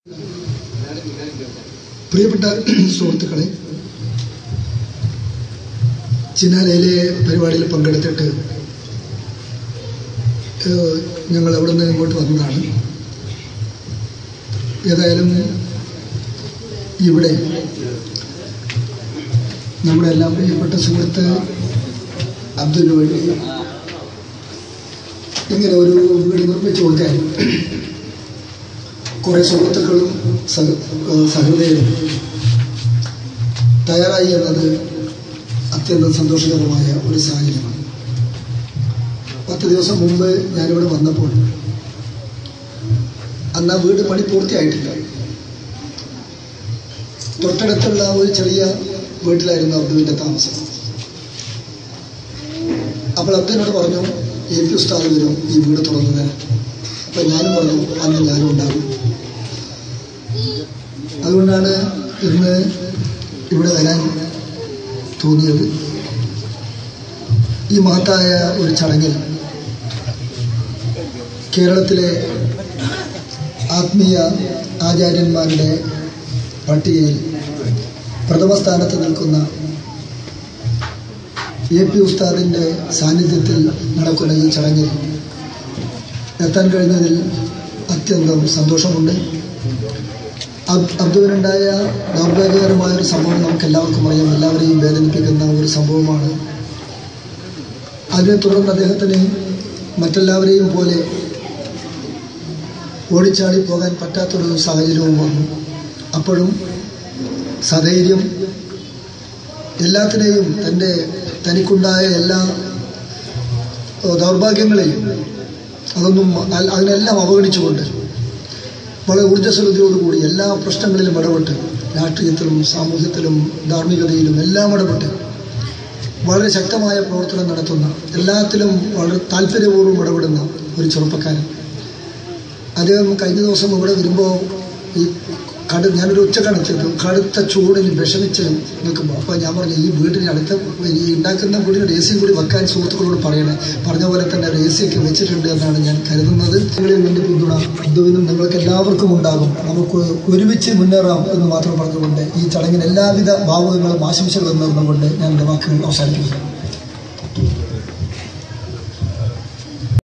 പ്രിയപ്പെട്ട സുഹൃത്തുക്കളെ ചിന്നാലയിലെ പരിപാടിയിൽ പങ്കെടുത്തിട്ട് ഏഹ്, ഞങ്ങൾ അവിടെ നിന്ന് ഇങ്ങോട്ട് വന്നതാണ് ഏതായാലും ഇവിടെ നമ്മുടെ എല്ലാം പ്രിയപ്പെട്ട സുഹൃത്ത് അബ്ദുൽ വഴി ഇങ്ങനെ ഒരു വീട് നിർമ്മിച്ചു കൊടുക്കാൻ കുറേ സുഹൃത്തുക്കളും സഹ- ഏഹ് സഹൃദയരും തയ്യാറായി എന്നത് അത്യന്തം സന്തോഷകരമായ ഒരു സാഹചര്യമാണ് പത്ത് ദിവസം മുമ്പ് ഞാനിവിടെ വന്നപ്പോൾ അന്ന് ആ വീട് പണി പൂർത്തിയായിട്ടില്ല തൊട്ടടുത്തുള്ള ഒരു ചെറിയ വീട്ടിലായിരുന്നു അബ്ദുവിൻ്റെ താമസം അപ്പോൾ അബ്ദുവിനോട് പറഞ്ഞു എ പി ഉസ്താദ് വരും ഈ വീട് തുറന്നു തരാൻ അപ്പം ഞാനും പറഞ്ഞു അന്ന് ഞാനും ഉണ്ടാകും അതുകൊണ്ടാണ് ഇന്ന് ഇവിടെ വരാൻ തോന്നിയത് ഈ മഹത്തായ ഒരു ചടങ്ങിൽ കേരളത്തിലെ ആത്മീയ ആചാര്യന്മാരുടെ പട്ടികയിൽ പ്രഥമ സ്ഥാനത്ത് നിൽക്കുന്ന എ പി ഉസ്താദിൻ്റെ സാന്നിധ്യത്തിൽ നടക്കുന്ന ഈ ചടങ്ങിൽ എത്താൻ കഴിഞ്ഞതിൽ അത്യന്തം സന്തോഷമുണ്ട് അബ്- അബ്ദുവിനുണ്ടായ ദൗർഭാഗ്യകരമായ ഒരു സംഭവം നമുക്ക് എല്ലാവർക്കും അറിയാം എല്ലാവരെയും വേദനിപ്പിക്കുന്ന ഒരു സംഭവമാണ് അതിനെ തുടർന്ന് അദ്ദേഹത്തിന് മറ്റെല്ലാവരെയും പോലെ ഓടിച്ചാടി പോകാൻ പറ്റാത്തൊരു സാഹചര്യവും വന്നു അപ്പോഴും സധൈര്യം എല്ലാത്തിനെയും തൻ്റെ തനിക്കുണ്ടായ എല്ലാ ഏഹ്, ദൗർഭാഗ്യങ്ങളെയും അതൊന്നും അ- അതിനെല്ലാം അവഗണിച്ചുകൊണ്ട് വളരെ ഊർജ്ജസ്വലതയോടുകൂടി എല്ലാ പ്രശ്നങ്ങളിലും ഇടപെട്ട് രാഷ്ട്രീയത്തിലും സാമൂഹ്യത്തിലും ധാർമ്മികതയിലും എല്ലാം ഇടപെട്ട് വളരെ ശക്തമായ പ്രവർത്തനം നടത്തുന്ന എല്ലാത്തിലും വളരെ താല്പര്യപൂർവ്വം ഇടപെടുന്ന ഒരു ചെറുപ്പക്കാരൻ അദ്ദേഹം കഴിഞ്ഞ ദിവസം ഇവിടെ വരുമ്പോൾ ഈ കടു ഞാനൊരു ഉച്ചക്കണച്ചത് കടുത്ത ചൂടിൽ വിഷമിച്ച് നിൽക്കുമ്പോൾ അപ്പോൾ ഞാൻ പറഞ്ഞു ഈ വീടിന് അടുത്ത ഈ ഉണ്ടാക്കുന്ന വീടിന് എ സിയും കൂടി വെക്കാൻ സുഹൃത്തുക്കളോട് പറയണേ പറഞ്ഞ പോലെ തന്നെ ഒരു എ സി ഒക്കെ വെച്ചിട്ടുണ്ട് എന്നാണ് ഞാൻ കരുതുന്നത് നിങ്ങളിൽ നിന്റെ പിന്തുണ അബ്ദുവിനും നിങ്ങൾക്ക് എല്ലാവർക്കും ഉണ്ടാകും നമുക്ക് ഒരുമിച്ച് മുന്നേറാം എന്ന് മാത്രം പറഞ്ഞുകൊണ്ട് ഈ ചടങ്ങിന് എല്ലാവിധ ഭാവുകങ്ങളും ആശംസകളും നേർന്നുകൊണ്ട് ഞാൻ എൻ്റെ വാക്കുകൾ അവസാനിപ്പിക്കുന്നു